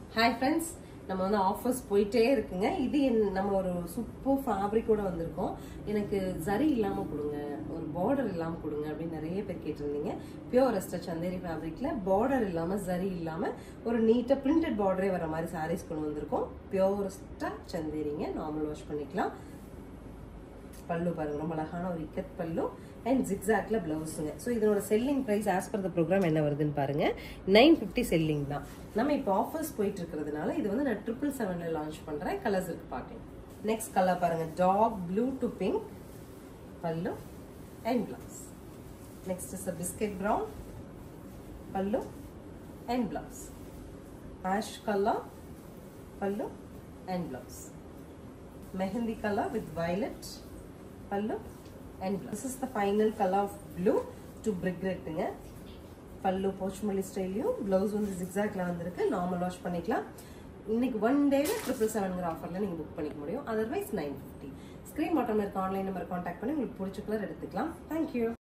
Hi friends நம்ம வந்து offers போயிட்டே இருக்குங்க இது என்- நம்ம ஒரு சூப்பர் ஃபேப்ரிக்கோட வந்திருக்கோம் எனக்கு ஜரி இல்லாம கொடுங்க ஒரு பார்டர் இல்லாம கொடுங்க அப்படின்னு நிறைய பேர் கேட்டிருந்தீங்க பியூர் ரெஸ்டர் சந்தேரி ஃபேப்ரிக்ல பார்டர் இல்லாம ஜரி இல்லாம ஒரு நீட்டா பிரிண்டட் பார்டரே வர மாதிரி சாரீஸ் கொண்டு வந்திருக்கோம் பியூரஸ்டா சந்தேரிங்க நார்மல் வாஷ் பண்ணிக்கலாம் பல்லு பாருங்க ரொம்ப அழகான ஒரு இக்கத் பல்லு அண்ட் ஜிக்ஸாக்ல பிளவுஸுங்க ஸோ இதனோட selling price as per the program என்ன வருதுன்னு பாருங்க நைன் ஃபிஃப்டி செல்லிங் தான் நம்ம இப்போ ஆஃபர்ஸ் போயிட்டு இருக்கிறதுனால இது வந்து நான் ட்ரிபிள் செவன்ல லான்ச் பண்றேன் கலர்ஸ் இருக்கு பார்க்கலாம் நெக்ஸ்ட் கலர் பாருங்க dark blue to pink pallu and blouse next is biscuit brown pallu and blouse ash colour pallu and blouse mehendi color with violet pallu and blouse. This is the final color of blue to brick redங்க pallu Pochampally ஸ்டைலையும் blouse வந்து ஜிக்ஸாக்ல வந்திருக்கு normal wash பண்ணிக்கலாம் இன்னைக்கு one டேல triple செவன்ங்கிற ஆஃபர்ல நீங்க book பண்ணிக்க முடியும் otherwise nine fifty screen bottom இருக்க ஆன்லைன் நம்பர் கான்டாக்ட் பண்ணி உங்களுக்கு பிடிச்ச கலர் எடுத்துக்கலாம் தேங்க்யூ